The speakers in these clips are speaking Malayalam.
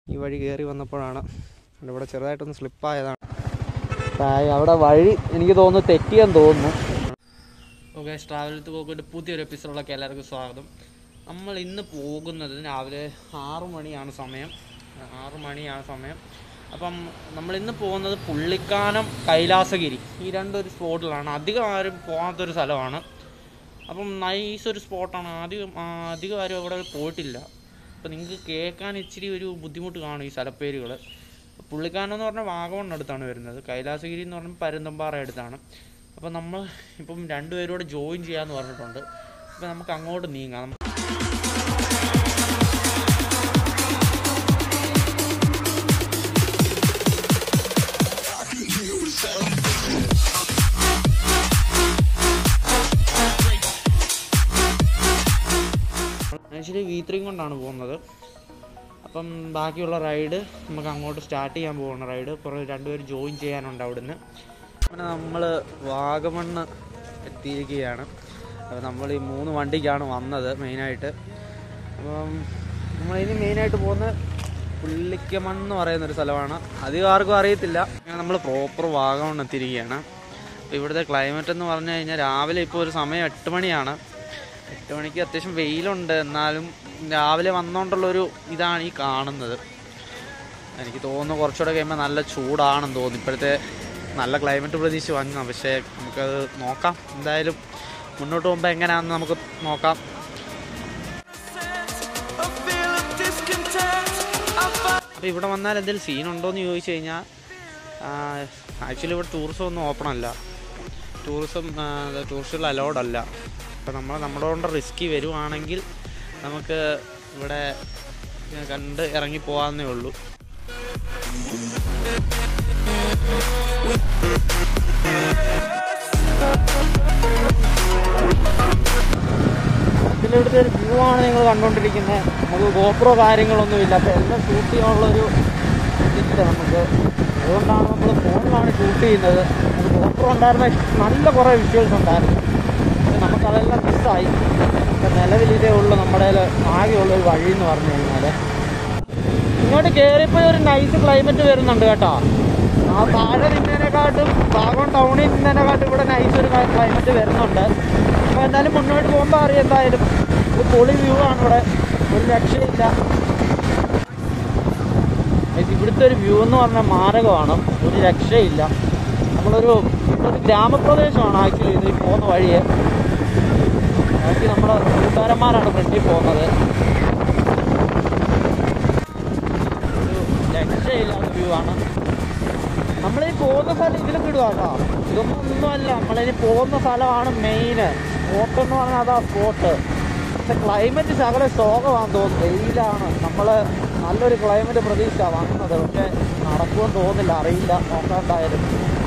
ഈ വഴി കയറി വന്നപ്പോഴാണ് ഇവിടെ ചെറുതായിട്ടൊന്ന് സ്ലിപ്പായതാണ് അവിടെ വഴി എനിക്ക് തോന്നുന്നു തെറ്റിയെന്ന് തോന്നുന്നു ഓക്കെ ട്രാവൽ പോക്കിൻ്റെ പുതിയൊരു എപ്പിസോഡിലൊക്കെ എല്ലാവർക്കും സ്വാഗതം നമ്മൾ ഇന്ന് പോകുന്നത് രാവിലെ ആറു മണിയാണ് സമയം ആറു മണിയാണ് സമയം അപ്പം നമ്മൾ ഇന്ന് പോകുന്നത് പുള്ളിക്കാനം കൈലാസഗിരി ഈ രണ്ടൊരു സ്പോട്ടിലാണ് അധികം ആരും പോകാത്തൊരു സ്ഥലമാണ് അപ്പം നൈസ് ഒരു സ്പോട്ടാണ് ആദ്യം ആ, അധികം ആരും അവിടെ പോയിട്ടില്ല അപ്പം നിങ്ങൾക്ക് കേൾക്കാൻ ഇച്ചിരി ഒരു ബുദ്ധിമുട്ട് കാണും ഈ സ്ഥലപ്പേരുകൾ പുള്ളിക്കാനം എന്ന് പറഞ്ഞാൽ വാഗമണ്ണടുത്താണ് വരുന്നത് കൈലാസഗിരി എന്ന് പറഞ്ഞാൽ പരുന്തമ്പാറ അടുത്താണ് അപ്പം നമ്മൾ ഇപ്പം രണ്ടുപേരോട് ജോയിൻ ചെയ്യാമെന്ന് പറഞ്ഞിട്ടുണ്ട് അപ്പം നമുക്ക് അങ്ങോട്ട് നീങ്ങാം ആക്ച്വലി വി ത്രീയും കൊണ്ടാണ് പോകുന്നത് അപ്പം ബാക്കിയുള്ള റൈഡ് നമുക്ക് അങ്ങോട്ട് സ്റ്റാർട്ട് ചെയ്യാൻ പോകുന്ന റൈഡ് കുറേ രണ്ടുപേര് ജോയിൻ ചെയ്യാനുണ്ട് അവിടുന്ന് അങ്ങനെ നമ്മൾ വാഗമണ്ണ് എത്തിയിരിക്കുകയാണ് അപ്പോൾ നമ്മൾ ഈ മൂന്ന് വണ്ടിക്കാണ് വന്നത് മെയിനായിട്ട് അപ്പം നമ്മളിനി മെയിനായിട്ട് പോകുന്നത് പുള്ളിക്കമണ്ണ് പറയുന്നൊരു സ്ഥലമാണ് അധികം ആർക്കും അറിയത്തില്ല അങ്ങനെ നമ്മൾ പ്രോപ്പർ വാഗമണ്ണ് എത്തിയിരിക്കുകയാണ് അപ്പോൾ ഇവിടുത്തെ ക്ലൈമറ്റ് എന്ന് പറഞ്ഞു കഴിഞ്ഞാൽ രാവിലെ ഇപ്പോൾ ഒരു സമയം എട്ട് മണിയാണ് എട്ട് മണിക്ക് അത്യാവശ്യം വെയിലുണ്ട് എന്നാലും രാവിലെ വന്നുകൊണ്ടുള്ളൊരു ഇതാണ് ഈ കാണുന്നത് എനിക്ക് തോന്നുന്നു കുറച്ചുകൂടെ കഴിയുമ്പോൾ നല്ല ചൂടാണെന്ന് തോന്നുന്നു ഇപ്പോഴത്തെ നല്ല ക്ലൈമറ്റ് പ്രതീക്ഷിച്ച് വന്ന പക്ഷേ നമുക്കത് നോക്കാം എന്തായാലും മുന്നോട്ട് പോകുമ്പോൾ എങ്ങനെയാണെന്ന് നമുക്ക് നോക്കാം അപ്പോൾ ഇവിടെ വന്നാൽ എന്തെങ്കിലും സീനുണ്ടോ എന്ന് ചോദിച്ചു കഴിഞ്ഞാൽ ആക്ച്വലി ഇവിടെ ടൂറിസം ഒന്നും ഓപ്പൺ അല്ല ടൂറിസം ടൂറിസ്റ്റുകൾ അലൗഡ് അല്ല അപ്പോൾ നമ്മൾ നമ്മുടെ കൊണ്ട് റിസ്കി വരുവാണെങ്കിൽ നമുക്ക് ഇവിടെ ഇങ്ങനെ കണ്ട് ഇറങ്ങി പോകാവുന്നേ ഉള്ളൂ ഇതിലിവിടുത്തെ ഒരു വ്യൂ ആണ് നിങ്ങൾ കണ്ടുകൊണ്ടിരിക്കുന്നത് നമുക്ക് ഗോപ്രോ കാര്യങ്ങളൊന്നുമില്ല അപ്പോൾ എല്ലാം ഷൂട്ട് ചെയ്യാനുള്ളൊരു ഇതില്ല നമുക്ക് അതുകൊണ്ടാണ് നമ്മൾ ഫോണിലാണ് ഷൂട്ട് ചെയ്യുന്നത് നമുക്ക് ഗോപ്രോ ഉണ്ടായിരുന്ന നല്ല കുറേ വിഷ്വൽസ് ഉണ്ടായിരുന്നു പക്ഷെ നമുക്കതെല്ലാം മിസ്സായി ഇപ്പം നിലവിൽ ഇതേ ഉള്ളൂ നമ്മുടെ കയ്യിൽ ആകെയുള്ള ഒരു വഴി എന്ന് പറഞ്ഞു കഴിഞ്ഞാൽ ഇങ്ങോട്ട് കയറിയപ്പോൾ ഒരു നൈസ് ക്ലൈമറ്റ് വരുന്നുണ്ട് കേട്ടോ ആ താഴെ നിന്നതിനെക്കാട്ടും ഭാഗം ടൗണിൽ നിന്നതിനെക്കാട്ടും ഇവിടെ നൈസ് ഒരു ക്ലൈമറ്റ് വരുന്നുണ്ട് അപ്പോൾ എന്തായാലും മുന്നോട്ട് പോകുമ്പോൾ അറിയാം എന്തായാലും ഒരു പൊളി വ്യൂ ആണ് ഇവിടെ ഒരു രക്ഷയില്ല ഇത് ഇവിടുത്തെ ഒരു വ്യൂ എന്ന് പറഞ്ഞാൽ മാരകമാണ് ഒരു രക്ഷയില്ല നമ്മളൊരു ഒരു ഗ്രാമപ്രദേശമാണ് ആക്ച്വലി ഇത് ഈ പോകുന്ന വഴിയെ ബാക്കി നമ്മുടെ കൂട്ടുകാരന്മാരാണ് ഫ്രണ്ടിൽ പോകുന്നത് ഒരു രക്ഷയില്ലാത്ത വ്യൂ ആണ് നമ്മളീ പോകുന്ന സ്ഥലം ഇതിലും വിടുക കേട്ടോ ഇതൊന്നും ഒന്നുമല്ല നമ്മളിനി പോകുന്ന സ്ഥലമാണ് മെയിന് സ്പോട്ട് എന്ന് പറഞ്ഞാൽ അതാ സ്പോട്ട് പക്ഷെ ക്ലൈമറ്റ് ശകല ശോകമാണെന്ന് തോന്നുന്നു വെയിലാണ് നമ്മൾ നല്ലൊരു ക്ലൈമറ്റ് പ്രതീക്ഷ വന്നത് പക്ഷെ നടക്കുമെന്ന് തോന്നുന്നില്ല അറിയില്ല നോക്കാണ്ടായാലും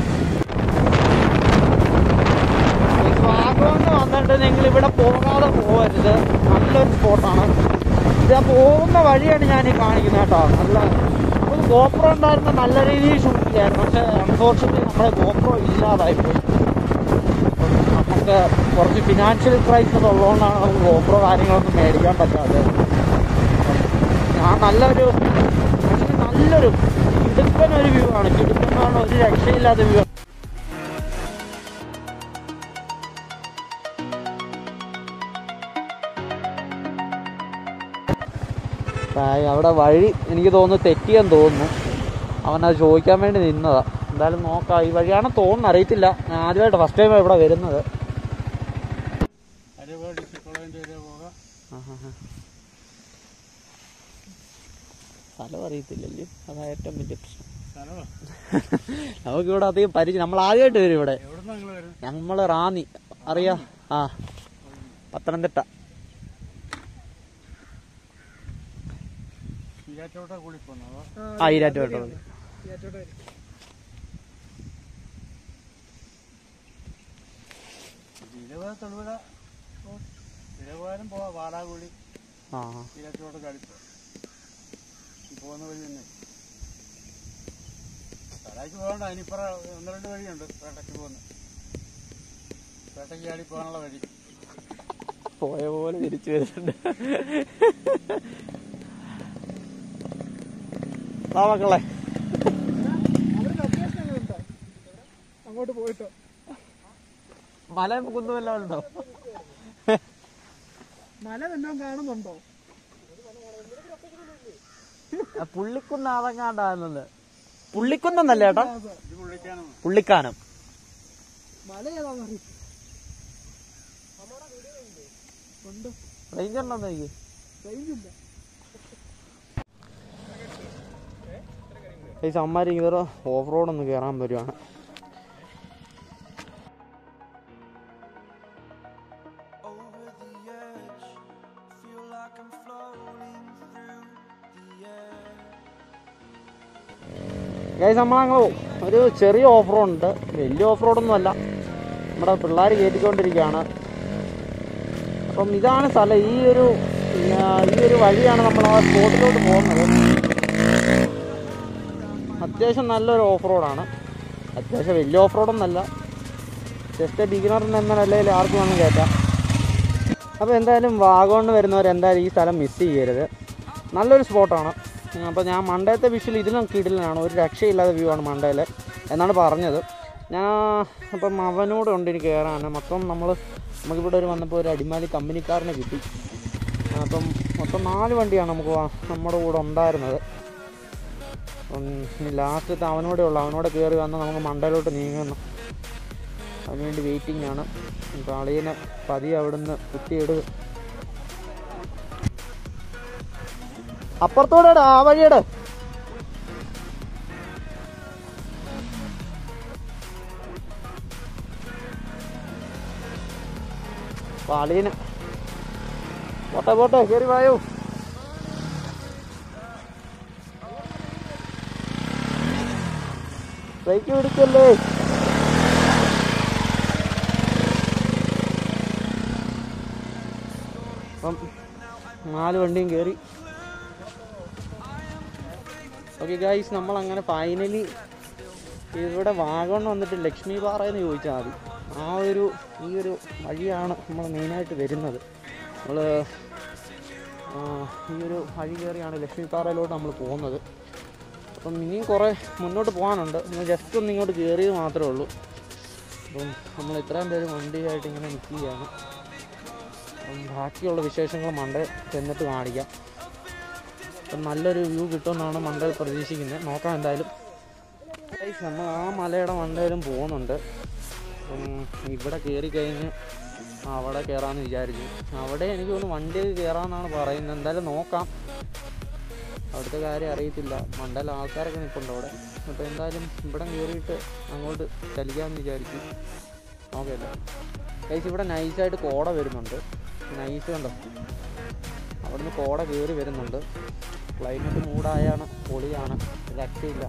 ഭാഗമെന്ന് വന്നിട്ട് നിങ്ങൾ ഇവിടെ പോകാതെ പോകരുത് നല്ലൊരു സ്പോട്ടാണ് ഇത് ആ പോകുന്ന വഴിയാണ് ഞാൻ ഈ കാണിക്കുന്നത് കേട്ടോ നല്ല ഒരു ഗോപ്രോ ഉണ്ടായിരുന്ന നല്ല രീതിയിൽ ഷൂട്ട് ചെയ്യായിരുന്നു പക്ഷെ അൺഫോർച്ചുനേറ്റ്ലി നമ്മുടെ ഗോപ്രോ ഇല്ലാതായി പോയി അപ്പം നമുക്ക് കുറച്ച് ഫിനാൻഷ്യൽ ക്രൈസിസ് ഉള്ളതുകൊണ്ടാണ് നമുക്ക് ഗോപ്രോ കാര്യങ്ങളൊന്നും മേടിക്കാൻ പറ്റാതെ ഞാൻ നല്ലൊരു actually നല്ലൊരു കിടുക്കൻ ഒരു വ്യൂ ആണ് കിടുക്കൻ എന്ന് പറഞ്ഞാൽ ഒരു രക്ഷയില്ലാത്ത വ്യൂ പ്രായ അവിടെ വഴി എനിക്ക് തോന്നുന്നു തെറ്റിയെന്ന് തോന്നുന്നു അവനത് ചോദിക്കാൻ വേണ്ടി നിന്നതാ എന്തായാലും നോക്കാം ഈ വഴിയാണ് തോന്നുന്നു അറിയത്തില്ല ഞാൻ ആദ്യമായിട്ട് ഫസ്റ്റ് ടൈം ഇവിടെ വരുന്നത് ആഹാഹാ. സ്ഥലം അറിയത്തില്ലല്ലോ അതാ ഏറ്റവും വലിയ പ്രശ്നം നമുക്കിവിടെ അധികം പരിചയം നമ്മൾ ആദ്യമായിട്ട് വരും ഇവിടെ നമ്മൾ റാന്നി അറിയാ ആ പത്തനംതിട്ട ആ ഈരാറ്റുപേട്ട ഇതേപോലും പോവാ വാടാകുളി ആ ഈരാറ്റോട് കളിപ്പോ പോകുന്ന വഴി തന്നെ സ്ഥലത്തേക്ക് പോകണ്ട അതിനിപ്പറ ഒന്ന് രണ്ട് വഴിയുണ്ട് പേട്ടയ്ക്ക് പോകുന്ന പേട്ടയ്ക്ക് ചാടി പോകാനുള്ള വഴി പോയ പോലെ തിരിച്ചു വരുന്നുണ്ട് വാ മക്കളെ അങ്ങോട്ട് പോയിട്ടോ മല കുന്നുമെല്ലാം ഉണ്ടോ മല വല്ലതും കാണുന്നുണ്ടോ പുള്ളിക്കുന്ന് അതങ്ങാണ്ടാകുന്നത് പുള്ളിക്കുന്നല്ല ചേട്ടാ പുള്ളിക്കാനം മല ഏതാണെന്നറിയും ഉണ്ട് റേഞ്ച് ഉണ്ടോന്ന് എനിക്ക് റേഞ്ച് ഇല്ല ഈ സമ്മാരി ഇവർ ഓഫ് റോഡ് ഒന്ന് കയറാൻ വരുവാണ് over the edge. Feel like I'm floating through the air. Guys നമ്മളങ്ങൾ ഒരു ചെറിയ ഓഫ് റോഡ് ഉണ്ട് വലിയ ഓഫ് റോഡൊന്നും അല്ല നമ്മുടെ പിള്ളേർ കയറ്റിക്കൊണ്ടിരിക്കുകയാണ് അപ്പം ഇതാണ് സ്ഥലം ഈ ഒരു ആ, ഈ ഒരു വഴിയാണ് നമ്മൾ ആ സ്പോട്ടിലോട്ട് പോകുന്നത് അത്യാവശ്യം നല്ലൊരു ഓഫ് റോഡാണ് അത്യാവശ്യം വലിയ ഓഫ് റോഡൊന്നല്ല ജസ്റ്റ് ബിഗിനർ എന്ന നിലയിൽ ആർക്കും വേണം കയറ്റാം അപ്പോൾ എന്തായാലും വാഗോണിന് വരുന്നവർ എന്തായാലും ഈ സ്ഥലം മിസ് ചെയ്യരുത് നല്ലൊരു സ്പോട്ടാണ് അപ്പോൾ ഞാൻ മണ്ടയത്തെ വിഷ്വൽ ഇതിലും കിടിലാണ് ഒരു രക്ഷയില്ലാത്ത വ്യൂ ആണ് മണ്ടയിൽ എന്നാണ് പറഞ്ഞത് ഞാൻ അപ്പം അവനോട് ഉണ്ട് എനിക്ക് കയറാൻ മൊത്തം നമ്മൾ നമുക്കിവിടെ ഒരു വന്നപ്പോൾ ഒരു അടിമാലി കമ്പനിക്കാരനെ കിട്ടി അപ്പം മൊത്തം നാല് വണ്ടിയാണ് നമുക്ക് വാ- നമ്മുടെ കൂടെ ഉണ്ടായിരുന്നത് അപ്പം ഇനി ലാസ്റ്റത്തെ അവനോടെ ഉള്ളു അവനോടെ കയറി വന്നാൽ നമുക്ക് മണ്ടയിലോട്ട് നീങ്ങുന്നു അതിനുവേണ്ടി വെയിറ്റിംഗ് ആണ് ഇപ്പോൾ അളിയനെ പതിയെ അവിടുന്ന് കുത്തിയിടുക അപ്പുറത്തോടെ ഇട്, ആ വഴിയുടെ അളിയന് പോട്ടെ പോട്ടെ കയറി വായോ ബ്രേക്ക് പിടിക്കല്ലേ അപ്പം നാല് വണ്ടിയും കയറി ഓക്കെ ഗൈസ് നമ്മൾ അങ്ങനെ ഫൈനലി ഇവിടെ വാഗമൺ വന്നിട്ട് ലക്ഷ്മി പാറ എന്ന് ചോദിച്ചാൽ മതി ആ ഒരു ഈ ഒരു വഴിയാണ് നമ്മൾ മെയിനായിട്ട് വരുന്നത് നമ്മൾ ഈ ഒരു വഴി കയറിയാണ് ലക്ഷ്മി പാറയിലോട്ട് നമ്മൾ പോകുന്നത് അപ്പം ഇനിയും കുറേ മുന്നോട്ട് പോകാനുണ്ട് നമ്മൾ ജസ്റ്റ് ഒന്ന് ഇങ്ങോട്ട് കയറിയത് മാത്രമേ ഉള്ളൂ അപ്പം നമ്മൾ ഇത്രയും പേര് വണ്ടിയായിട്ട് ഇങ്ങനെ നിൽക്കുകയാണ് അപ്പം ബാക്കിയുള്ള വിശേഷങ്ങൾ മണ്ടേ ചെന്നിട്ട് കാണിക്കാം അപ്പം നല്ലൊരു വ്യൂ കിട്ടുമെന്നാണ് മണ്ടയിൽ പ്രതീക്ഷിക്കുന്നത് നോക്കാം എന്തായാലും Guys, നമ്മൾ ആ മലയുടെ മണ്ടയിലും പോകുന്നുണ്ട് അപ്പം ഇവിടെ കയറി കഴിഞ്ഞ് അവിടെ കയറാമെന്ന് വിചാരിച്ചു അവിടെ എനിക്ക് തോന്നുന്നു വണ്ടിയിൽ കയറാമെന്നാണ് പറയുന്നത് എന്തായാലും നോക്കാം അവിടുത്തെ കാര്യം അറിയത്തില്ല മണ്ടയിൽ ആൾക്കാരൊക്കെ നിൽപ്പുണ്ട് അവിടെ അപ്പോൾ എന്തായാലും ഇവിടെ കയറിയിട്ട് അങ്ങോട്ട് ചലിക്കാമെന്ന് വിചാരിച്ചു നോക്കല്ലേ കഴിച്ച് ഇവിടെ നൈസായിട്ട് കോട വരുന്നുണ്ട് നൈസ് കണ്ടോ അവിടുന്ന് കോട കയറി വരുന്നുണ്ട് ക്ലൈമറ്റ് മൂടായാണ് പൊളിയാണ് രക്ഷയില്ല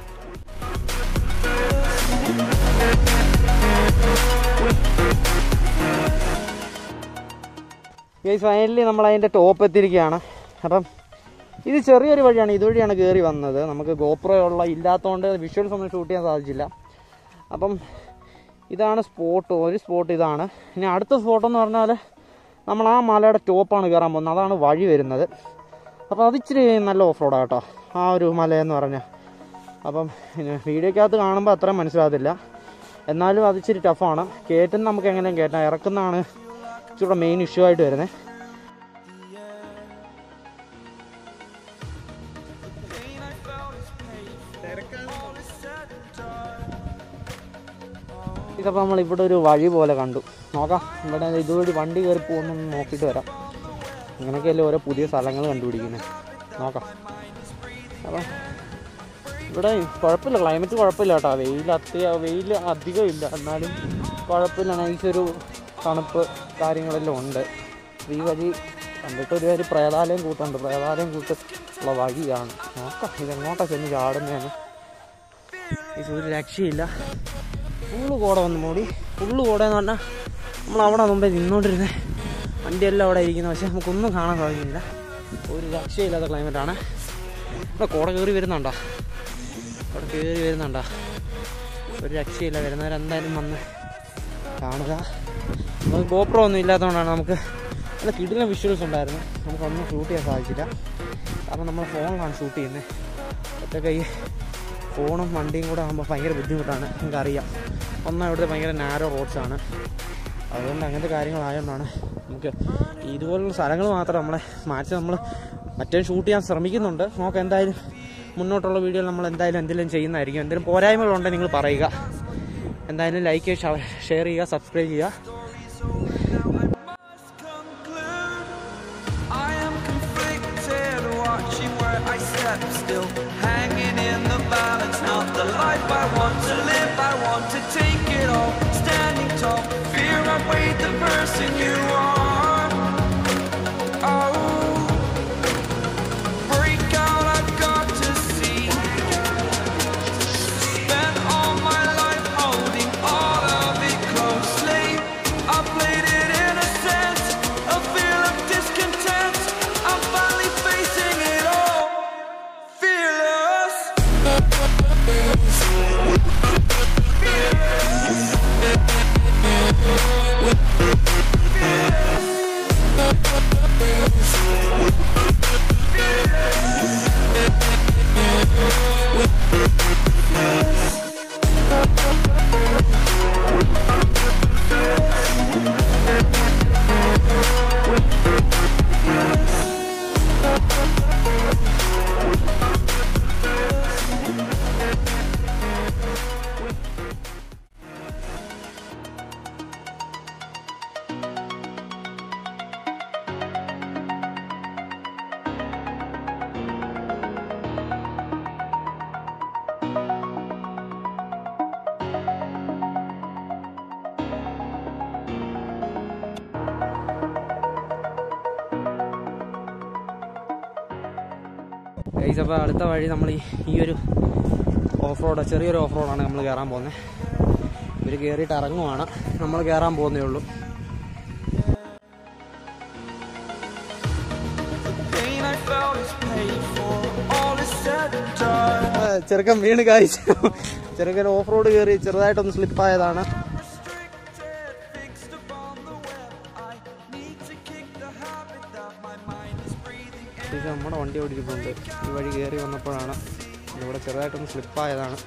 ഗൈസ് ഫൈനലി നമ്മൾ അതിൻ്റെ ടോപ്പ് എത്തിയിരിക്കുകയാണ് അപ്പം ഇത് ചെറിയൊരു വഴിയാണ് ഇതുവഴിയാണ് കയറി വന്നത് നമുക്ക് ഗോപ്രോ ഉള്ള ഇല്ലാത്തതുകൊണ്ട് വിഷ്വൽസ് ഒന്നും ഷൂട്ട് ചെയ്യാൻ സാധിച്ചില്ല അപ്പം ഇതാണ് സ്പോട്ട് ഒരു സ്പോട്ട് ഇതാണ് ഇനി അടുത്ത സ്പോട്ട് എന്ന് പറഞ്ഞാൽ നമ്മൾ ആ മലയുടെ ടോപ്പാണ് കയറാൻ പോകുന്നത് അതാണ് വഴി വരുന്നത് അപ്പോൾ അത് ഇച്ചിരി നല്ല ഓഫ് റോഡാണ് കേട്ടോ ആ ഒരു മലയെന്ന് പറഞ്ഞാൽ അപ്പം പിന്നെ വീഡിയോക്കകത്ത് കാണുമ്പോൾ അത്രയും മനസ്സിലാകത്തില്ല എന്നാലും അത് ഇച്ചിരി ടഫാണ് കയറ്റുന്ന നമുക്ക് എങ്ങനെയും കയറ്റാം ഇറക്കുന്നതാണ് ഇച്ചിരി മെയിൻ ഇഷ്യൂ ആയിട്ട് വരുന്നത് ഇതപ്പോൾ നമ്മൾ ഇവിടെ ഒരു വഴി പോലെ കണ്ടു നോക്കാം ഇവിടെ ഇതുവഴി വണ്ടി കയറി പോകുന്നൊന്ന് നോക്കിയിട്ട് വരാം ഇങ്ങനെയൊക്കെയല്ലേ ഓരോ പുതിയ സ്ഥലങ്ങൾ കണ്ടുപിടിക്കുന്നത് നോക്കാം അപ്പം ഇവിടെ കുഴപ്പമില്ല ക്ലൈമറ്റ് കുഴപ്പമില്ല കേട്ടോ വെയിൽ അത്യ വെയിൽ അധികം ഇല്ല എന്നാലും കുഴപ്പമില്ല നൈസൊരു തണുപ്പ് കാര്യങ്ങളെല്ലാം ഉണ്ട് ഈ വഴി കണ്ടിട്ട് ഒരു ഒരു പ്രേതാലയം കൂട്ടുണ്ട് പ്രേതാലയം കൂട്ട് ഉള്ള വഴിയാണ് നോക്കാം ഇതെങ്ങോട്ടാ ചെന്ന് ചാടുന്നതാണ് ഇത് ഒരു രക്ഷയില്ല ഫുള്ള് കോട വന്ന് മൂടി ഫുള്ള് കോട എന്ന് പറഞ്ഞാൽ നമ്മൾ അവിടെ മുമ്പേ നിന്നോണ്ടിരുന്നത് വണ്ടിയെല്ലാം അവിടെ ഇരിക്കുന്നത് പക്ഷെ നമുക്കൊന്നും കാണാൻ സാധിക്കുന്നില്ല ഒരു രക്ഷയില്ലാത്ത ക്ലൈമറ്റാണ് ഇവിടെ കോട കയറി വരുന്നുണ്ടോ അവിടെ കയറി വരുന്നുണ്ടോ ഒരു രക്ഷയില്ല വരുന്നവരെന്തായാലും വന്ന് കാണുക നമുക്ക് ഗോപ്രോ ഒന്നും ഇല്ലാത്തതുകൊണ്ടാണ് നമുക്ക് നല്ല കിടിലം വിഷ്വൽസ് ഉണ്ടായിരുന്നു നമുക്കൊന്നും ഷൂട്ട് ചെയ്യാൻ സാധിച്ചില്ല കാരണം നമ്മൾ ഫോണിലാണ് ഷൂട്ട് ചെയ്യുന്നത് ഒറ്റ കൈ ഫോണും വണ്ടിയും കൂടെ ആകുമ്പോൾ ഭയങ്കര ബുദ്ധിമുട്ടാണ് നിങ്ങൾക്കറിയാം ഒന്നാം ഇവിടുത്തെ ഭയങ്കര നാരോ റോഡ്സാണ് അതുകൊണ്ട് അങ്ങനത്തെ കാര്യങ്ങളായതുകൊണ്ടാണ് നമുക്ക് ഇതുപോലുള്ള സ്ഥലങ്ങൾ മാത്രം നമ്മളെ മാറ്റി നമ്മൾ മറ്റേ ഷൂട്ട് ചെയ്യാൻ ശ്രമിക്കുന്നുണ്ട് നോക്കാം എന്തായാലും മുന്നോട്ടുള്ള വീഡിയോ നമ്മൾ എന്തായാലും എന്തെങ്കിലും ചെയ്യുന്നതായിരിക്കും എന്തെങ്കിലും പോരായ്മകളുണ്ടെങ്കിൽ നിങ്ങൾ പറയുക എന്തായാലും ലൈക്ക് ഷെയർ ചെയ്യുക സബ്സ്ക്രൈബ് ചെയ്യുക I am conflicted, watching where I step still, hanging in the balance. Not the life I want to live, I want to take it all, standing tall. Fear I weighed the person you are. Oh, break out, I've got to see. Spent all my life holding all of it closely. I played it innocent, a feel of discontent. I'm finally facing it all, fearless. Guys അപ്പോൾ അടുത്ത വഴി നമ്മൾ ഈ ഈ ഒരു ഓഫ് റോഡ് ചെറിയൊരു ഓഫ് റോഡാണ് നമ്മൾ കയറാൻ പോകുന്നത് ഇവർ കയറിയിട്ട് ഇറങ്ങുവാണ് നമ്മൾ കയറാൻ പോകുന്നേ ഉള്ളൂ Pain I felt is paid for, all is said and done. ചെറുക്കൻ വീണ് കാഴ്ച ചെറുക്കൻ ഓഫ് റോഡ് കയറി ചെറുതായിട്ടൊന്ന് സ്ലിപ്പായതാണ് Restricted, fixed upon the web. I need to kick the habit that my mind is breathing in. ഇത് നമ്മുടെ വണ്ടി ഓടിച്ചിട്ടുണ്ട് ഈ വഴി കയറി വന്നപ്പോഴാണ് ഇവിടെ ചെറുതായിട്ടൊന്ന് സ്ലിപ്പായതാണ്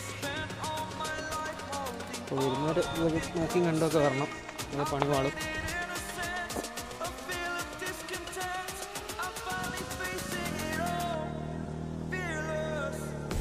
അപ്പോൾ വരുന്നവർ നോക്കി കണ്ടൊക്കെ വരണം ഇവിടെ പണി പാടും A feel of discontent. I'm finally facing it all, fearless.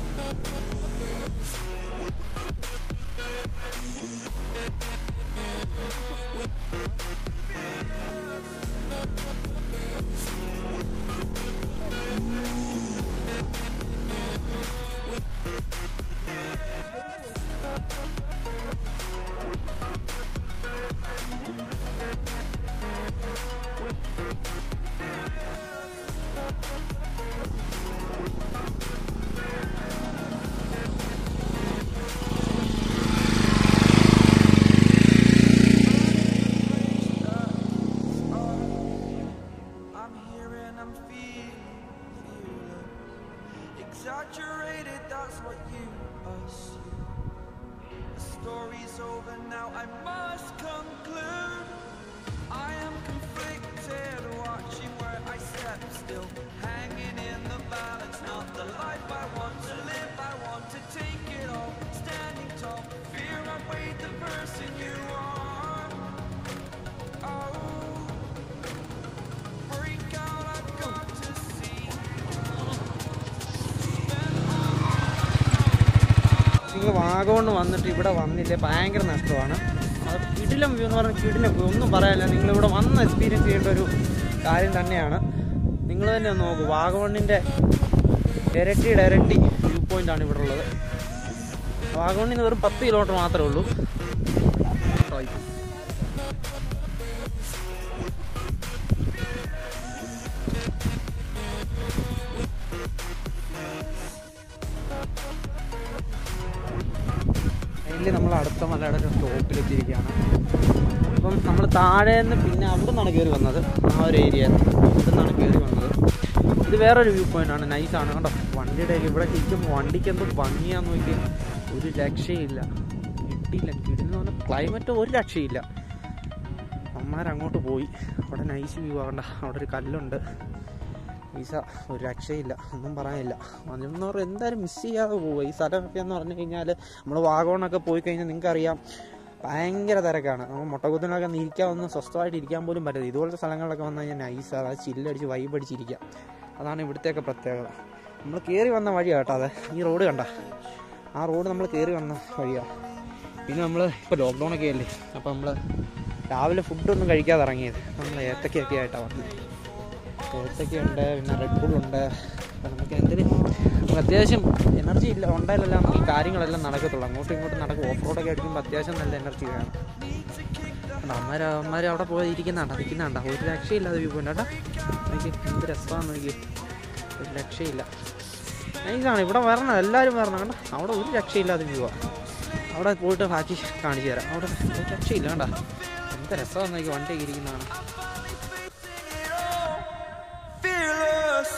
I'm here and I'm feeling fearless. Exaggerated, that's what you assume. The story's over now, I must conclude. I am conflicted, watching where I step still, hanging in the balance. Not the life I want to live, I want to take it all, standing tall. Fear I weighed the person you are. Oh. Break out, I've got to see. നിങ്ങൾ വാഗമണ് വന്നിട്ട് ഇവിടെ വന്നില്ലേ ഭയങ്കര നഷ്ടമാണ് അത് കിടിലം വ്യൂ എന്ന് പറഞ്ഞാൽ കിടിലം വ്യൂ ഒന്നും പറയാനില്ല നിങ്ങൾ ഇവിടെ വന്ന് എക്സ്പീരിയൻസ് ചെയ്യേണ്ട ഒരു കാര്യം തന്നെയാണ് നിങ്ങൾ തന്നെ ഒന്ന് നോക്കൂ വാഗമണ്ണിൻ്റെ ഇരട്ടിയുടെ ഇരട്ടി വ്യൂ പോയിന്റ് ആണ് ഇവിടെ ഉള്ളത് വാഗമണ്ണിൽ നിന്ന് വെറും പത്ത് കിലോമീറ്റർ മാത്രമേ ഉള്ളൂ അതിൽ നമ്മൾ അടുത്ത മലയുടെ ഒരു സ്റ്റോപ്പിലെത്തിയിരിക്കുകയാണ് അപ്പം നമ്മൾ താഴെ നിന്ന് പിന്നെ അവിടെ നിന്നാണ് കയറി വന്നത് ആ ഒരു ഏരിയ അവിടെ നിന്നാണ് കയറി വന്നത് ഇത് വേറൊരു വ്യൂ പോയിന്റ് ആണ് നൈസാണ് കണ്ടോ വണ്ടിയുടെ ഇവിടെ ഇരിക്കുമ്പോൾ വണ്ടിക്ക് എന്തോ ഭംഗിയാന്ന് നോക്കി ഒരു രക്ഷയില്ല കിട്ടിയില്ല കിടിന്ന് പറഞ്ഞാൽ ക്ലൈമറ്റ് ഒരു രക്ഷയില്ല അമ്മമാരങ്ങോട്ട് പോയി അവിടെ നൈസ് വ്യൂ ആകണ്ട അവിടെ ഒരു കല്ലുണ്ട് ഈസ ഒരു രക്ഷയില്ല ഒന്നും പറയാനില്ല എന്ന് പറഞ്ഞാൽ എന്തായാലും മിസ് ചെയ്യാതെ പോവുക ഈ സ്ഥലമൊക്കെ എന്ന് പറഞ്ഞു കഴിഞ്ഞാൽ നമ്മൾ വാഗോണൊക്കെ പോയി കഴിഞ്ഞാൽ നിങ്ങൾക്കറിയാം ഭയങ്കര തിരക്കാണ് നമ്മൾ മുട്ടകുത്തിനൊക്കെ ഇരിക്കാൻ ഒന്നും സ്വസ്ഥമായിട്ട് ഇരിക്കാൻ പോലും പറ്റില്ല ഇതുപോലത്തെ സ്ഥലങ്ങളിലൊക്കെ വന്നു കഴിഞ്ഞാൽ നൈസാണ് അത് ചില്ലടിച്ച് വൈബടിച്ചിരിക്കുക അതാണ് ഇവിടുത്തെയൊക്കെ പ്രത്യേകത നമ്മൾ കയറി വന്ന വഴിയാണ് കേട്ടോ അത് ഈ റോഡ് കണ്ട ആ റോഡ് നമ്മൾ കയറി വന്ന വഴിയാണ് പിന്നെ നമ്മൾ ഇപ്പോൾ ലോക്ക്ഡൗണൊക്കെ അല്ലേ അപ്പോൾ നമ്മൾ രാവിലെ ഫുഡൊന്നും കഴിക്കാതെ ഇറങ്ങിയത് നമ്മൾ ഏത്തക്കയൊക്കെ ആയിട്ടാണ് വന്നത് ഏത്തക്കയുണ്ട് പിന്നെ റെഡ് ബുള്ളുണ്ട് അപ്പം നമുക്ക് എന്തെങ്കിലും നമുക്ക് അത്യാവശ്യം എനർജി ഇല്ല ഉണ്ടായാലല്ല നമുക്ക് ഈ കാര്യങ്ങളെല്ലാം നടക്കത്തുള്ളൂ അങ്ങോട്ടും ഇങ്ങോട്ടും നടക്കും ഓഫ് റോഡൊക്കെ അടിക്കുമ്പോൾ അത്യാവശ്യം നല്ല എനർജി വേണം അമ്മമാർ അമ്മമാർ അവിടെ പോയി ഇരിക്കുന്നുണ്ടോ നിൽക്കുന്നുണ്ടോ ഒരു രക്ഷയില്ലാതെ വ്യൂ പോയിന്റ് കേട്ടോ എനിക്ക് എന്ത് രസമാണെന്ന് നോക്കി ഒരു രക്ഷയില്ല നൈസാണ് ഇവിടെ വരണം എല്ലാവരും വരണം കണ്ടോ അവിടെ ഒരു രക്ഷയില്ലാതെ വ്യൂ ആണ് അവിടെ പോയിട്ട് ബാക്കി കാണിച്ചു തരാം അവിടെ ഒരു രക്ഷയില്ല കണ്ടോ എന്ത് രസമാണെന്ന് നോക്കി വണ്ടിയൊക്കെ ഇരിക്കുന്നതാണ് Fearless.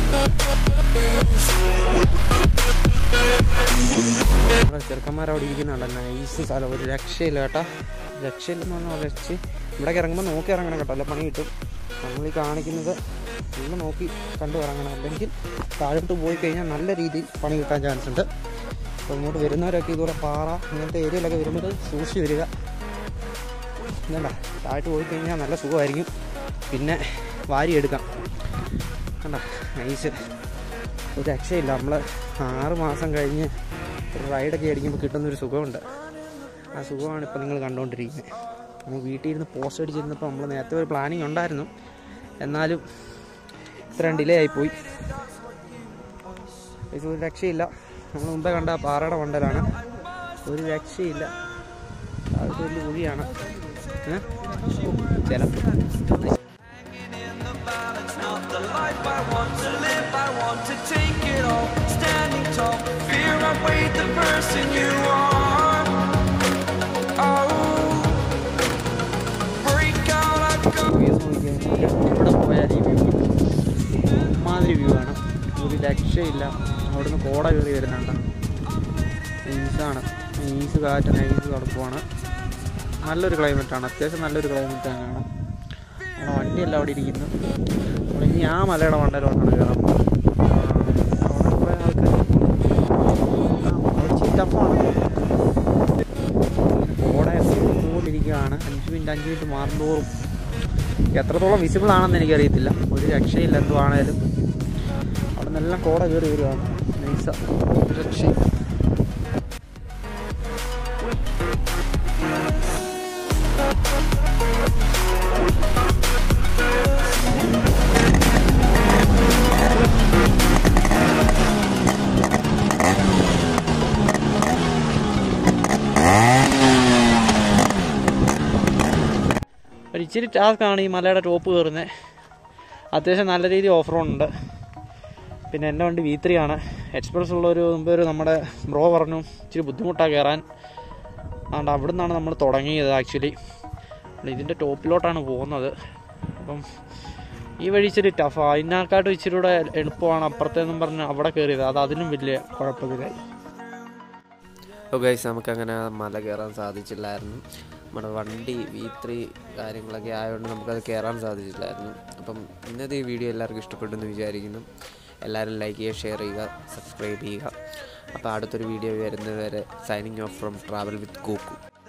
നമ്മുടെ ചെറുക്കന്മാർ അവിടെ ഇരിക്കുന്നുണ്ട് നൈസ് സ്ഥലം ഒരു രക്ഷയില്ല കേട്ടോ രക്ഷയില്ലെന്ന് പറഞ്ഞാൽ രക്ഷ ഇവിടേക്ക് ഇറങ്ങുമ്പോൾ നോക്കി ഇറങ്ങണം കേട്ടോ അല്ല പണി കിട്ടും നമ്മൾ ഈ കാണിക്കുന്നത് ഫുള്ള് നോക്കി കണ്ടു ഇറങ്ങണം അല്ലെങ്കിൽ താഴോട്ട് പോയി കഴിഞ്ഞാൽ നല്ല രീതിയിൽ പണി കിട്ടാൻ ചാൻസ് ഉണ്ട് അപ്പോൾ ഇങ്ങോട്ട് വരുന്നവരൊക്കെ ഇതുപോലെ പാറ ഇങ്ങനത്തെ ഏരിയയിലൊക്കെ വരുമ്പോൾ സൂക്ഷിച്ച് വരിക ഇതണ്ട താഴോട്ട് പോയി കഴിഞ്ഞാൽ നല്ല സുഖമായിരിക്കും പിന്നെ വാരിയെടുക്കാം കണ്ട നൈസ് ഒരു രക്ഷയില്ല നമ്മൾ ആറ് മാസം കഴിഞ്ഞ് ഒരു റൈഡൊക്കെ അടിക്കുമ്പോൾ കിട്ടുന്നൊരു സുഖമുണ്ട് ആ സുഖമാണ് ഇപ്പോൾ നിങ്ങൾ കണ്ടുകൊണ്ടിരിക്കുന്നത് നമ്മൾ വീട്ടിൽ ഇരുന്ന് പോസ്റ്റ് അടിച്ചിരുന്നപ്പോൾ നമ്മൾ നേരത്തെ ഒരു പ്ലാനിങ് ഉണ്ടായിരുന്നു എന്നാലും ഇത്രയും ഡിലേ ആയിപ്പോയി ഇത് ഒരു രക്ഷയില്ല നമ്മൾ മുമ്പേ കണ്ട ആ പാറയുടെ മണ്ടലാണ് ഒരു രക്ഷയില്ല അത് വലിയ കുഴിയാണ് ഏ? ഓ, ചിലപ്പോൾ in the balance, not the life I want to live. I want to take it all, standing tall. Fear I weighed the person you are. Oh, break out, I've got. Views നോക്കിയാൽ എവിടെ പോയാലും ഈ വ്യൂ മാതിരി വ്യൂ ആണ് ഒരു രക്ഷയില്ല അവിടുന്ന് കോട കയറി വരുന്നുണ്ട് ഈസാണ് ഈസ് കാറ്റ് നൈസ് തണുപ്പുമാണ് നല്ലൊരു ക്ലൈമറ്റാണ് അത്യാവശ്യം നല്ലൊരു ക്ലൈമറ്റ് തന്നെയാണ് നമ്മുടെ വണ്ടിയെല്ലാം അവിടെ ഇരിക്കുന്നു നമ്മൾ ഇനി ആ മലയുടെ മണ്ടയിലോട്ടാണ് കയറാൻ പോകുന്നത് ആ, അവിടെ കുറേ ആൾക്കാർ അവിടെ ചിറ്റപ്പാണ് കോട പോലിരിക്കുകയാണ് അഞ്ച് മിനിറ്റ് അഞ്ച് മിനിറ്റ് മാറുന്തോറും എത്രത്തോളം വിസിബിൾ ആണെന്ന് എനിക്കറിയത്തില്ല ഒരു രക്ഷയില്ല എന്തുവാണേലും അവിടെ നിന്നെല്ലാം കോട കയറി വരുവാണ് നൈസ ഒരു രക്ഷയില്ല ഒരു ഇച്ചിരി ടാസ്ക്കാണ് ഈ മലയുടെ ടോപ്പ് കയറുന്നത് അത്യാവശ്യം നല്ല രീതിയിൽ ഓഫ് റോഡ് ഉണ്ട് പിന്നെ എൻ്റെ വണ്ടി വി ത്രീ ആണ് എക്സ്പ്രസ് ഉള്ളൊരു മുമ്പ് ഒരു നമ്മുടെ ബ്രോ പറഞ്ഞു ഇച്ചിരി ബുദ്ധിമുട്ടാണ് കയറാൻ അതുകൊണ്ട് അവിടെ നിന്നാണ് നമ്മൾ തുടങ്ങിയത് ആക്ച്വലി ഇതിൻ്റെ ടോപ്പിലോട്ടാണ് പോകുന്നത് അപ്പം ഈ വഴി ഇച്ചിരി ടഫാണ് അതിനേക്കാട്ടും ഇച്ചിരി കൂടെ എളുപ്പമാണ് അപ്പുറത്തേന്നും പറഞ്ഞ് അവിടെ കയറിയത് അത് അതിനും വലിയ കുഴപ്പമില്ലായി ഓ ഗൈസ് നമുക്കങ്ങനെ മല കയറാൻ സാധിച്ചില്ലായിരുന്നു നമ്മുടെ വണ്ടി വി ത്രീ കാര്യങ്ങളൊക്കെ ആയതുകൊണ്ട് നമുക്കത് കയറാൻ സാധിച്ചില്ലായിരുന്നു അപ്പം ഇന്നത്തെ ഈ വീഡിയോ എല്ലാവർക്കും ഇഷ്ടപ്പെട്ടെന്ന് വിചാരിക്കുന്നു എല്ലാവരും ലൈക്ക് ചെയ്യുക ഷെയർ ചെയ്യുക സബ്സ്ക്രൈബ് ചെയ്യുക അപ്പോൾ അടുത്തൊരു വീഡിയോ വരുന്നത് വരെ signing off from travel with കോക്കു